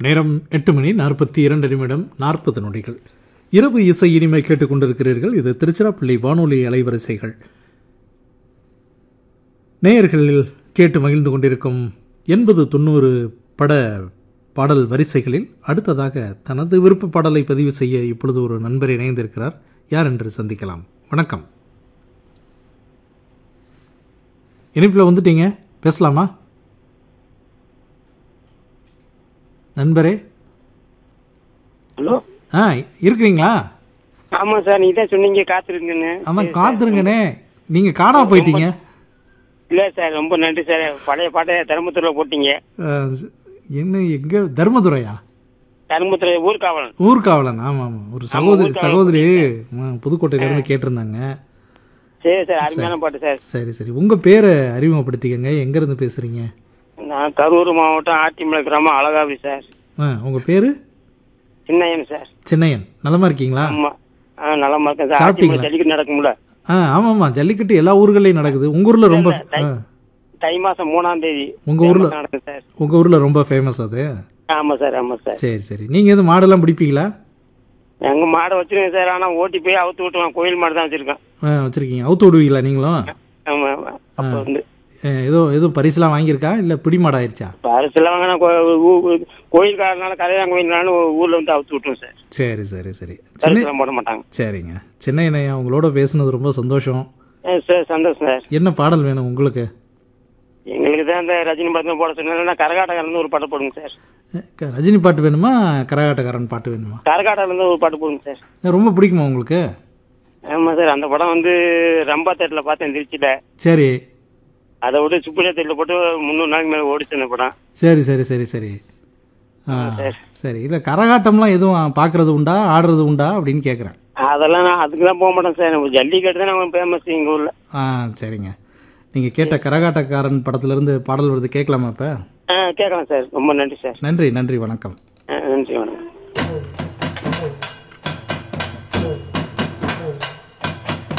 நேரம் எட்டு மணி நாற்பத்தி இரண்டு நிமிடம் நாற்பது நொடிகள் இரவு இசை இனிமை கேட்டுக்கொண்டிருக்கிறீர்கள் இது திருச்சிராப்பள்ளி வானொலி அலைவரிசைகள் நேயர்களில் கேட்டு மகிழ்ந்து கொண்டிருக்கும் எண்பது தொண்ணூறு பட பாடல் வரிசைகளில் அடுத்ததாக தனது விருப்ப பாடலை பதிவு செய்ய இப்பொழுது ஒரு நண்பர் இணைந்திருக்கிறார் யார் என்று சந்திக்கலாம் வணக்கம் இணைப்பில் வந்துட்டீங்க பேசலாமா நண்பரே ஹலோ ஆ இருக்கிறீங்களா ஆமா சார் நீங்க தான் சொன்னீங்க காத்திருங்கன்னு அதான் காத்துருங்கண்ணே நீங்கள் காணா போயிட்டீங்க இல்ல சார் ரொம்ப நன்றி சார் பழைய பாட்டை தருமபுரியில போட்டீங்க ஆ, என்ன எங்கே தர்மதுரையா தருமபுரி ஊர்காவலன் ஊர்காவலன் ஆமாம் ஆமாம் ஒரு சகோதரி சகோதரி ஆ, புதுக்கோட்டையிலேருந்து கேட்டிருந்தாங்க சரி சார் அருமையான பாட்டு சார் சரி சரி உங்கள் பேரை அறிமுகப்படுத்திக்கங்க எங்கேருந்து பேசுகிறீங்க நான் கரூர் மாவட்டம் ஆட்டிமலை கிராமம் அழகாவி சார் ஆ உங்கள் பேர் சின்னையன் சார் சின்னையன் நலமா இருக்கீங்களா ஆமா ஆ நலமா இருக்கேன் சார் சாப்பிட்டீங்களா? ஆட்டிமலை ஜல்லிக்கட்டு நடக்கும்ல ஆ ஆமாம்மா ஜல்லிக்கட்டு எல்லா ஊர்களையும் நடக்குது உங்கள் ஊரில் ரொம்ப ஆ தை மாசம் மூணாம் தேதி உங்க ஊர்ல? நடக்கும் சார் உங்கள் ஊரில் ரொம்ப ஃபேமஸ் அது ஆமா சார் ஆமா சார் சரி சரி நீங்கள் எதுவும் மாடெல்லாம் பிடிப்பீங்களா எங்க மாடை வச்சிருக்கேன் சார் ஆனா ஓட்டி போய் அவுத்து விட்டுருவேன் கோயில் மாடு தான் வச்சிருக்கேன் ஆ வச்சுருக்கீங்க அவுத்து விடுவீங்களா நீங்களும் ஆமா ஆமா அப்ப வந்து ஆ, ஏதோ ஏதோ பரிசுலாம் வாங்கியிருக்கா இல்லை பிடி மாடாயிருச்சா பரிசுல வாங்கினா கோயில்காரனால கல்யாணம் கோயில்னாலும் ஊர்ல வந்து அவுத்து விட்டுருவோம் சார் சரி சரி சரி சின்ன பரிசுலாம் போட மாட்டாங்க சரிங்க சின்ன இணையா உங்களோட பேசுனது ரொம்ப சந்தோஷம் ஆ, சார் சந்தோஷம் சார் என்ன பாடல் வேணும் உங்களுக்கு எங்களுக்கு தான் இந்த ரஜினி படத்தில் போட சொன்னா கரகாட்டக்காரன் ஒரு பாட்டு போடுங்க சார் அஹ், க- ரஜினி பாட்டு வேணுமா கரகாட்டக்காரன் பாட்டு வேணுமா கரகாட்டில ஒரு பாட்டு போடுங்க சார் அஹ், ரொம்ப பிடிக்குமா உங்களுக்கு ஆமா சார் அந்த படம் வந்து ரம்பா தேட்டர்ல பார்த்தேன் திருச்சியில சரி அதை விட சுப்பிரியா தேட்டர்ல போட்டு முந்நூறு நாளைக்கு மேல ஓடிச்சு அந்த படம் சரி சரி சரி சரி ஆ சரி இல்லை கரகாட்டம்லாம் எதுவும் பார்க்கறது உண்டா ஆடுறது உண்டா அப்படின்னு கேட்குறேன் அதெல்லாம் நான் அதுக்கு தான் போக மாட்டேன் சார் நம்ம ஜல்லிக்கட்டு தான் நம்ம ஃபேமஸ் எங்க ஊர்ல ஆ சரிங்க நீங்கள் கேட்ட கரகாட்டக்காரன் படத்துலேருந்து பாடல் வருது கேட்கலாமா இப்போ ஆ கேட்கலாம் சார் ரொம்ப நன்றி சார் நன்றி நன்றி வணக்கம் ஆ, நன்றி வணக்கம்